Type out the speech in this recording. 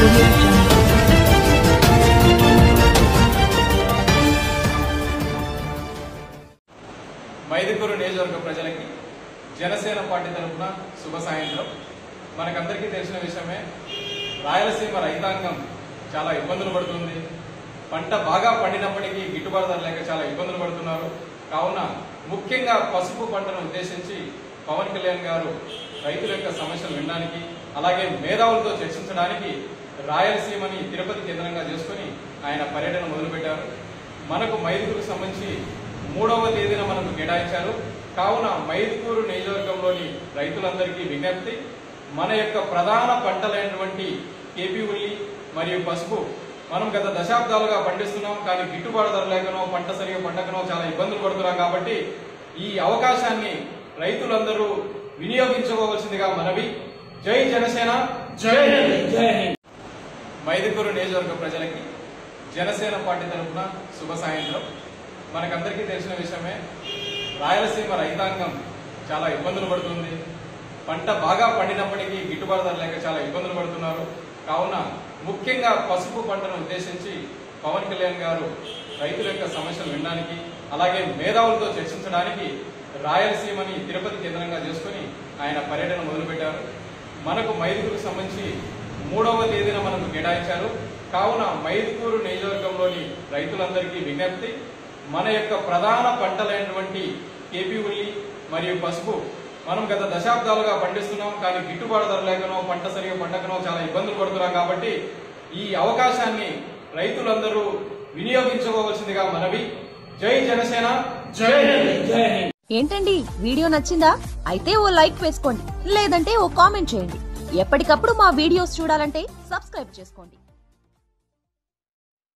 audio jungle. Mydukur నియోజకవర్గ ప్రజలకి Janasena party తరఫున శుభ సాయంత్రం మనకందరికీ తెలిసిన విషయమే రాయలసీమ రైతాంగం చాలా ఇబ్బందులు పడుతుంది పంట బాగా పండినప్పటికీ గిట్టుబాటు ధర లేక చాలా ఇబ్బందులు పడుతున్నారు కావున ముఖ్యంగా పసుపు పంటను ఉద్దేశించి పవన్ కళ్యాణ్ గారు రైతుల యొక్క సమస్యలు వినడానికి అలాగే మేధావులతో చర్చించడానికి రాయలసీమని తిరుపతి కేంద్రంగా చేసుకుని ఆయన పర్యటన మొదలుపెట్టారు మనకు మైదుగురు సంబంధించి మూడవ తేదీన మనకు కేటాయించారు కావున మైదుకూరు నియోజకవర్గంలోని రైతులందరికీ విజ్ఞప్తి మన యొక్క ప్రధాన పంటలైనటువంటి కేపీ ఉల్లి మరియు పసుపు మనం గత దశాబ్దాలుగా పండిస్తున్నాం కానీ గిట్టుబాటు ధర లేకనో పంట సరిగా పండకనో చాలా ఇబ్బందులు పడుతున్నాం కాబట్టి ఈ అవకాశాన్ని రైతులందరూ వినియోగించుకోవాల్సిందిగా మనవి జై జనసేన జై హింద్ మైదుకూరు నియోజకవర్గ ప్రజలకి జనసేన పార్టీ తరఫున శుభ సాయంత్రం మనకందరికీ తెలిసిన విషయమే రాయలసీమ రైతాంగం చాలా ఇబ్బందులు పడుతుంది పంట బాగా పండినప్పటికీ గిట్టుబాటు ధర లేక చాలా ఇబ్బందులు పడుతున్నారు కావున ముఖ్యంగా పసుపు పంటను ఉద్దేశించి పవన్ కళ్యాణ్ గారు రైతుల యొక్క సమస్యలు వినడానికి అలాగే మేధావులతో చర్చించడానికి రాయలసీమని తిరుపతి కేంద్రంగా చేసుకుని ఆయన పర్యటన మొదలుపెట్టారు మనకు మైదుగురికి సంబంధించి మూడవ తేదీన మనకు కేటాయించారు కావున మైదుకూరు నియోజకవర్గంలోని రైతులందరికీ విజ్ఞప్తి మన యొక్క ప్రధాన పంటలైనటువంటి కేపీ ఉల్లి మరియు పసుపు మనం గత దశాబ్దాలుగా పండిస్తున్నాం కానీ గిట్టుబాటు ధర లేకనో పంట సరిగా పండకనో చాలా ఇబ్బందులు పడుతున్నాం కాబట్టి ఈ అవకాశాన్ని రైతులందరూ వినియోగించుకోవాల్సిందిగా మనవి జై జనసేన జై హింద్ ఏంటండి వీడియో నచ్చిందా అయితే ఓ లైక్ వేసుకోండి లేదంటే ఓ కామెంట్ చేయండి ఎప్పటికప్పుడు మా వీడియోస్ చూడాలంటే సబ్స్క్రైబ్ చేసుకోండి